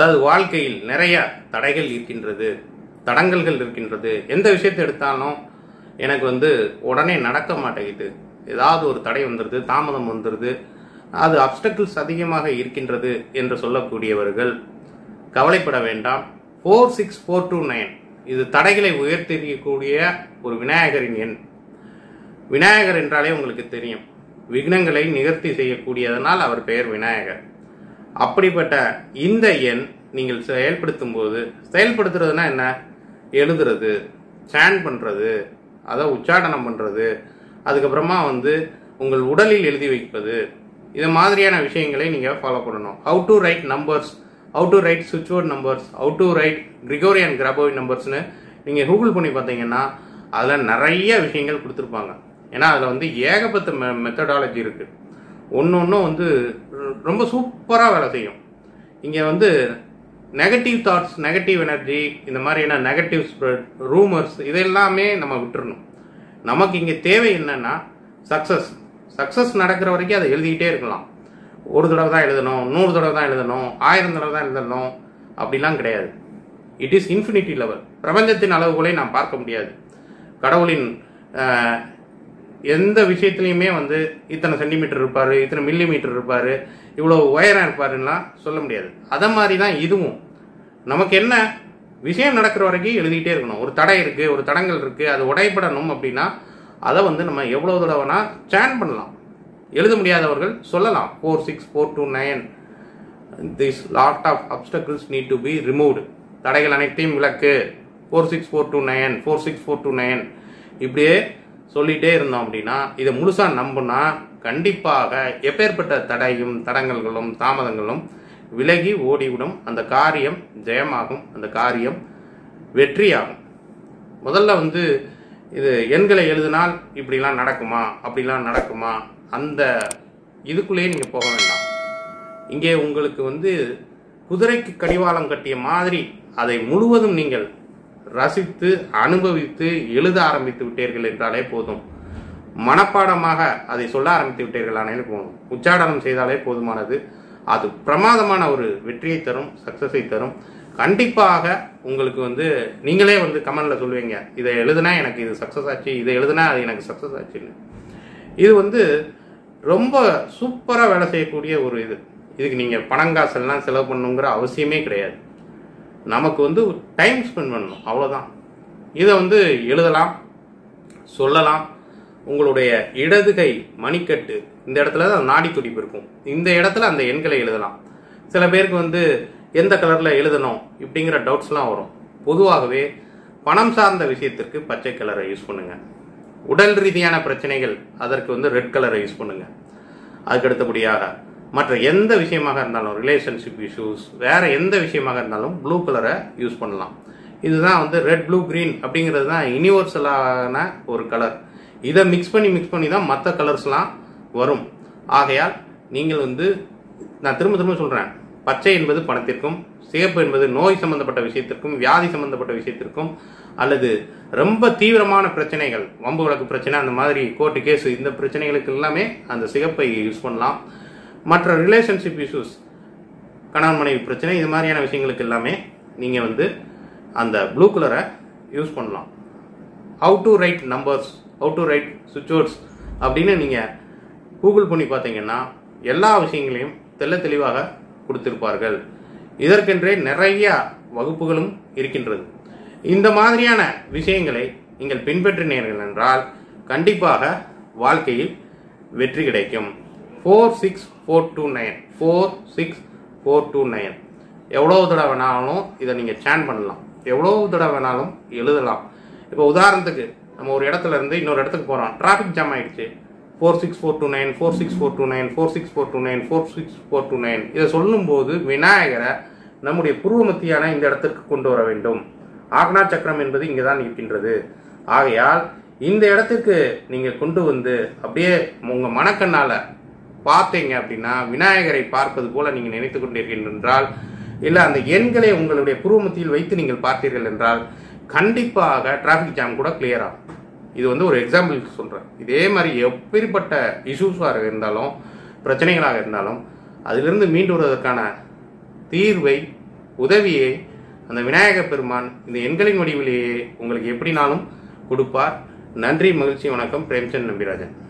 அதாவது வாழ்க்கையில் நிறைய தடைகள் இருக்கின்றது தடங்கல்கள் இருக்கின்றது எந்த விஷயத்தை எடுத்தாலும் எனக்கு வந்து உடனே நடக்க மாட்டேங்குது ஏதாவது ஒரு தடை வந்துடுது தாமதம் வந்துடுது அது அப்டக்கிள்ஸ் அதிகமாக இருக்கின்றது என்று சொல்லக்கூடியவர்கள் கவலைப்பட வேண்டாம் four six four two nine இது தடைகளை உயர்த்திக்கக்கூடிய ஒரு விநாயகரின் எண் விநாயகர் என்றாலே உங்களுக்கு தெரியும் விக்னங்களை நிகர்த்தி செய்யக்கூடியதனால் அவர் பெயர் விநாயகர் அப்படிப்பட்ட இந்த எண் நீங்கள் செயல்படுத்தும் போது செயல்படுத்துறதுனா என்ன எழுதுறது சேன் பண்றது அதை உச்சாடனம் பண்றது அதுக்கப்புறமா வந்து உங்கள் உடலில் எழுதி வைப்பது இது மாதிரியான விஷயங்களை நீங்க ஃபாலோ பண்ணணும் how to write numbers how to write switchboard numbers how to write Grigori Grabovoi நம்பர்ஸ்னு நீங்க கூகுள் பண்ணி பார்த்தீங்கன்னா அதில் நிறைய விஷயங்கள் கொடுத்துருப்பாங்க ஏன்னா அதில் வந்து ஏகப்பட்ட மெ மெத்தடாலஜி இருக்கு ஒன்று ஒன்றும் வந்து ரொம்ப சூப்பராக வேலை செய்யும் இங்கே வந்து நெகட்டிவ் தாட்ஸ் நெகட்டிவ் எனர்ஜி இந்த மாதிரியான நெகட்டிவ் ஸ்ப்ரெட் ரூமர்ஸ் இதெல்லாமே நம்ம விட்டுறணும் நமக்கு இங்கே தேவை என்னன்னா சக்ஸஸ் சக்ஸஸ் நடக்கிற வரைக்கும் அதை எழுதிக்கிட்டே இருக்கலாம் ஒரு தடவை தான் எழுதணும் நூறு தடவை தான் எழுதணும் ஆயிரம் தடவை தான் எழுதணும் அப்படிலாம் கிடையாது இட் இஸ் இன்ஃபினிட்டி லெவல் பிரபஞ்சத்தின் அளவுகளை நாம் பார்க்க முடியாது கடவுளின் ஆஹ், எந்த விஷயத்துலையுமே வந்து இத்தனை சென்டிமீட்டர் இருப்பாரு இத்தனை மில்லி மீட்டர் இருப்பாரு இவ்வளவு உயரம் இருப்பாருலாம் சொல்ல முடியாது அதை மாதிரி தான் இதுவும் நமக்கு என்ன விஷயம் நடக்கிற வரைக்கும் எழுதிக்கிட்டே இருக்கணும் ஒரு தடை இருக்கு ஒரு தடங்கள் இருக்கு அது உடைப்படணும் அப்படின்னா அதை வந்து நம்ம எவ்வளவு தடவைனா சேன் பண்ணலாம் எழுத முடியாதவர்கள் சொல்லலாம் four six four two nine this lot of obstacles need to be removed தடைகள் அனைத்தையும் விளக்கு four six four two nine four six four two nine இப்படியே சொல்லிட்டே இருந்தோம் அப்படின்னா இதை முழுசா நம்பினா கண்டிப்பாக எப்பேற்பட்ட தடையும் தடங்கல்களும் தாமதங்களும் விலகி ஓடிவிடும் அந்த காரியம் ஜெயமாகும் அந்த காரியம் வெற்றியாகும் முதல்ல வந்து இது எண்களை எழுதினால் இப்படிலாம் நடக்குமா அப்படிலாம் நடக்குமா அந்த இதுக்குள்ளேயே நீங்க போக வேண்டாம் இங்கே உங்களுக்கு வந்து குதிரைக்கு கடிவாளம் கட்டிய மாதிரி அதை முழுவதும் நீங்கள் ரசித்து அனுபவித்து எழுத ஆரம்பித்து விட்டீர்கள் என்றாலே போதும் மனப்பாடமாக அதை சொல்ல ஆரம்பித்து விட்டீர்களானே போதும் உச்சாடனம் செய்தாலே போதுமானது அது பிரமாதமான ஒரு வெற்றியை தரும் சக்சஸை தரும் கண்டிப்பாக உங்களுக்கு வந்து நீங்களே வந்து கமெண்ட்ல சொல்லுவீங்க இதை எழுதுனா எனக்கு இது சக்சஸ் ஆச்சு இதை எழுதுனா அது எனக்கு சக்சஸ் ஆச்சுன்னு இது வந்து ரொம்ப சூப்பரா வேலை செய்யக்கூடிய ஒரு இது இதுக்கு நீங்க பணங்காசெல்லாம் செலவு பண்ணுங்கிற அவசியமே கிடையாது நமக்கு வந்து டைம் ஸ்பெண்ட் பண்ணணும் அவ்வளவுதான் இதை வந்து எழுதலாம் சொல்லலாம் உங்களுடைய இடது கை மணிக்கட்டு இந்த இடத்துல தான் நாடி துடிப்பு இருக்கும் இந்த இடத்துல அந்த எண்களை எழுதலாம் சில பேருக்கு வந்து எந்த கலர்ல எழுதணும் இப்படிங்கிற டவுட்ஸ்லாம் வரும் பொதுவாகவே பணம் சார்ந்த விஷயத்திற்கு பச்சை கலரை யூஸ் பண்ணுங்க உடல் ரீதியான பிரச்சனைகள் அதற்கு வந்து ரெட் கலரை யூஸ் பண்ணுங்க அதுக்கு அடுத்தபடியாக மற்ற எந்த விஷயமாக இருந்தாலும் ரிலேஷன்ஷிப் இஷ்யூஸ் வேற எந்த விஷயமாக இருந்தாலும் ப்ளூ கலரை யூஸ் பண்ணலாம் இதுதான் வந்து ரெட் ப்ளூ green அப்படிங்கிறது தான் யூனிவர்சலான ஒரு கலர் இதை மிக்ஸ் பண்ணி மிக்ஸ் பண்ணி தான் மற்ற கலர்ஸ்லாம் வரும் ஆகையால் நீங்கள் வந்து நான் திரும்ப திரும்ப சொல்றேன் பச்சை என்பது பணத்திற்கும் சிவப்பு என்பது நோய் சம்பந்தப்பட்ட விஷயத்திற்கும் வியாதி சம்பந்தப்பட்ட விஷயத்திற்கும் அல்லது ரொம்ப தீவிரமான பிரச்சனைகள் வம்பு வழக்கு பிரச்சனை அந்த மாதிரி கோர்ட்டு கேஸ் இந்த பிரச்சனைகளுக்கு எல்லாமே அந்த சிகப்பை யூஸ் பண்ணலாம் மற்ற ரிலேஷன்ஷிப் இஷ்யூஸ் கணவன் மனைவி பிரச்சனை இது மாதிரியான விஷயங்களுக்கு எல்லாமே நீங்கள் வந்து அந்த ப்ளூ கலரை யூஸ் பண்ணலாம் how to write numbers how to write சுவிட்ச் அப்படின்னு நீங்கள் கூகுள் பண்ணி பார்த்தீங்கன்னா எல்லா விஷயங்களையும் தெள்ள தெளிவாக கொடுத்திருப்பார்கள் இதற்கென்றே நிறைய வகுப்புகளும் இருக்கின்றது இந்த மாதிரியான விஷயங்களை நீங்கள் பின்பற்றினீர்கள் என்றால் கண்டிப்பாக வாழ்க்கையில் வெற்றி கிடைக்கும் four six four two nine four six four two nine எவ்வளோ தடவை வேணாலும் இதை நீங்கள் சேன் பண்ணலாம் எவ்வளோ தடவை வேணாலும் எழுதலாம் இப்போ உதாரணத்துக்கு நம்ம ஒரு இடத்துல இருந்து இன்னொரு இடத்துக்கு போகிறோம் டிராஃபிக் ஜாம் ஆயிடுச்சு four six four two nine four six four two nine four six four two nine four six four two nine இதை சொல்லும்போது விநாயகரை நம்முடைய பூர்வ மத்தியான இந்த இடத்திற்கு கொண்டு வர வேண்டும் ஆக்னா சக்கரம் என்பது இங்கே தான் இருக்கின்றது ஆகையால் இந்த இடத்துக்கு நீங்க கொண்டு வந்து அப்படியே உங்க மனக்கண்ணால பார்த்தீங்க அப்படின்னா விநாயகரை பார்ப்பது போல நீங்க நினைத்துக் கொண்டிருக்கின்ற என்றால் இல்ல அந்த எண்களை உங்களுடைய புருவமத்தியில் வைத்து நீங்கள் பார்த்தீர்கள் என்றால் கண்டிப்பாக டிராஃபிக் ஜாம் கூட கிளியர் ஆகும் இது வந்து ஒரு எக்ஸாம்பிள் சொல்றேன் இதே மாதிரி எப்பேற்பட்ட இஷ்யூஸாக இருந்தாலும் பிரச்சனைகளாக இருந்தாலும் அதிலிருந்து மீண்டு வருவதற்கான தீர்வை உதவியை அந்த விநாயக பெருமான் இந்த எண்களின் வடிவிலேயே உங்களுக்கு எப்படினாலும் கொடுப்பார் நன்றி மகிழ்ச்சி வணக்கம் பிரேம்சந்த் நம்பிராஜன்